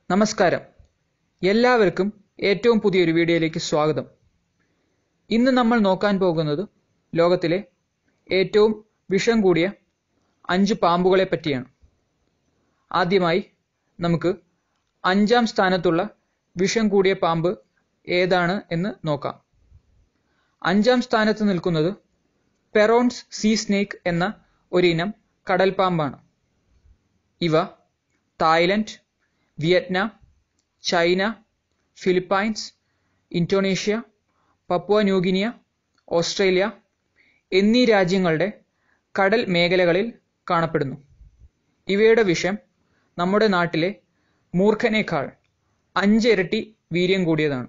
നമസ്കാരം എല്ലാവർക്കും ഏറ്റവും പുതിയൊരു വീഡിയോയിലേക്ക് സ്വാഗതം ഇന്ന് നമ്മൾ നോക്കാൻ പോകുന്നത് ലോകത്തിലെ ഏറ്റവും വിഷം കൂടിയ അഞ്ച് പാമ്പുകളെ പറ്റിയാണ് ആദ്യമായി നമുക്ക് അഞ്ചാം സ്ഥാനത്തുള്ള വിഷം കൂടിയ പാമ്പ് ഏതാണ് എന്ന് നോക്കാം അഞ്ചാം സ്ഥാനത്ത് നിൽക്കുന്നത് പെറോൺസ് സീ സ്നേക്ക് എന്ന ഒരിനം കടൽപ്പാമ്പാണ് ഇവ Thailand Vietnam China Philippines Indonesia Papua New Guinea Australia എന്നീ രാജ്യങ്ങളുടെ കടൽ മേഖലകളിൽ കാണപ്പെടുന്നു ഇവയുടെ വിഷം നമ്മുടെ നാട്ടിലെ മൂർഖനേക്കാൾ അഞ്ചിരട്ടി വീര്യം കൂടിയതാണ്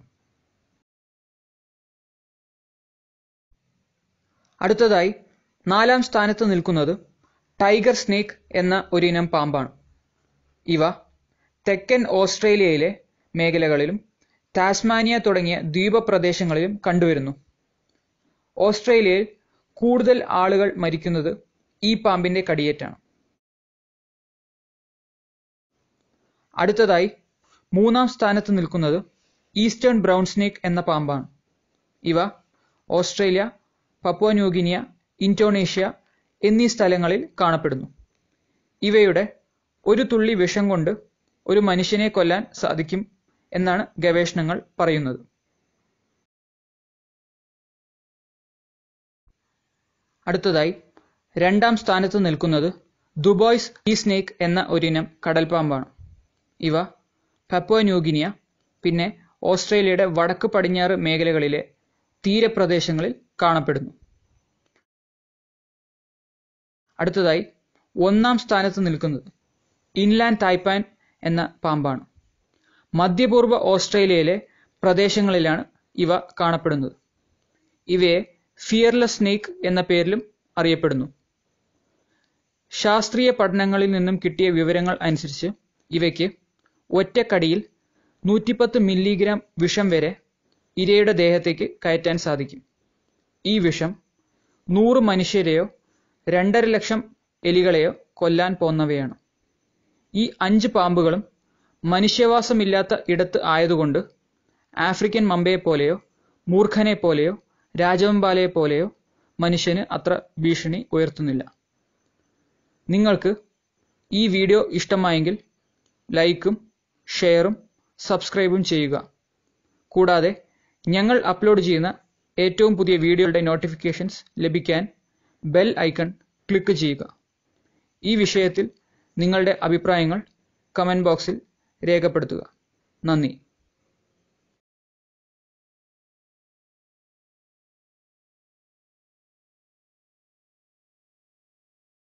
അടുത്തതായി നാലാം സ്ഥാനത്ത് നിൽക്കുന്നത് ടൈഗർ സ്നേക്ക് എന്ന ഒരിനം പാമ്പാണ് ഇവ തെക്കൻ ഓസ്ട്രേലിയയിലെ മേഖലകളിലും ടാസ്മാനിയ തുടങ്ങിയ ദ്വീപപ്രദേശങ്ങളിലും കണ്ടുവരുന്നു ഓസ്ട്രേലിയയിൽ കൂടുതൽ ആളുകൾ മരിക്കുന്നത് ഈ പാമ്പിന്റെ കടിയേറ്റാണ് അടുത്തതായി മൂന്നാം സ്ഥാനത്ത് നിൽക്കുന്നത് ഈസ്റ്റേൺ ബ്രൗൺ സ്നേക്ക് എന്ന പാമ്പാണ് ഇവ ഓസ്ട്രേലിയ പപ്പുവ ന്യൂഗിനിയ ഇന്തോനേഷ്യ എന്നീ സ്ഥലങ്ങളിൽ കാണപ്പെടുന്നു ഇവയുടെ ഒരു തുള്ളി വിഷം കൊണ്ട് ഒരു മനുഷ്യനെ കൊല്ലാൻ സാധിക്കും എന്നാണ് ഗവേഷണങ്ങൾ പറയുന്നത് അടുത്തതായി രണ്ടാം സ്ഥാനത്ത് നിൽക്കുന്നത് ദുബോയ്സ് ഈ സ്നേക്ക് എന്ന ഒരിനം കടൽപ്പാമ്പാണ് ഇവ പപ്പുവ ന്യൂഗിനിയ പിന്നെ ഓസ്ട്രേലിയയുടെ വടക്ക് പടിഞ്ഞാറ് മേഖലകളിലെ തീരപ്രദേശങ്ങളിൽ കാണപ്പെടുന്നു അടുത്തതായി ഒന്നാം സ്ഥാനത്ത് നിൽക്കുന്നത് ഇൻലാൻഡ് തായ്പാൻ എന്ന പാമ്പാണ് മധ്യപൂർവ്വ ഓസ്ട്രേലിയയിലെ പ്രദേശങ്ങളിലാണ് ഇവ കാണപ്പെടുന്നത് ഇവയെ ഫിയർലെസ് സ്നേക്ക് എന്ന പേരിലും അറിയപ്പെടുന്നു ശാസ്ത്രീയ പഠനങ്ങളിൽ നിന്നും കിട്ടിയ വിവരങ്ങൾ അനുസരിച്ച് ഇവയ്ക്ക് ഒറ്റക്കടിയിൽ നൂറ്റിപ്പത്ത് മില്ലിഗ്രാം വിഷം വരെ ഇരയുടെ ദേഹത്തേക്ക് കയറ്റാൻ സാധിക്കും ഈ വിഷം നൂറ് മനുഷ്യരെയോ രണ്ടര ലക്ഷം എലികളെയോ കൊല്ലാൻ പോന്നവയാണ് ഈ അഞ്ച് പാമ്പുകളും മനുഷ്യവാസമില്ലാത്ത ഇടത്ത് ആയതുകൊണ്ട് ആഫ്രിക്കൻ മമ്പയെ പോലെയോ മൂർഖനെ പോലെയോ രാജവെമ്പാലയെ പോലെയോ മനുഷ്യന് അത്ര ഭീഷണി ഉയർത്തുന്നില്ല നിങ്ങൾക്ക് ഈ വീഡിയോ ഇഷ്ടമായെങ്കിൽ ലൈക്കും ഷെയറും സബ്സ്ക്രൈബും ചെയ്യുക കൂടാതെ ഞങ്ങൾ അപ്ലോഡ് ചെയ്യുന്ന ഏറ്റവും പുതിയ വീഡിയോയുടെ നോട്ടിഫിക്കേഷൻസ് ലഭിക്കാൻ ബെൽ ഐക്കൺ ക്ലിക്ക് ചെയ്യുക ഈ വിഷയത്തിൽ നിങ്ങളുടെ അഭിപ്രായങ്ങൾ കമൻറ്റ് ബോക്സിൽ രേഖപ്പെടുത്തുക നന്ദി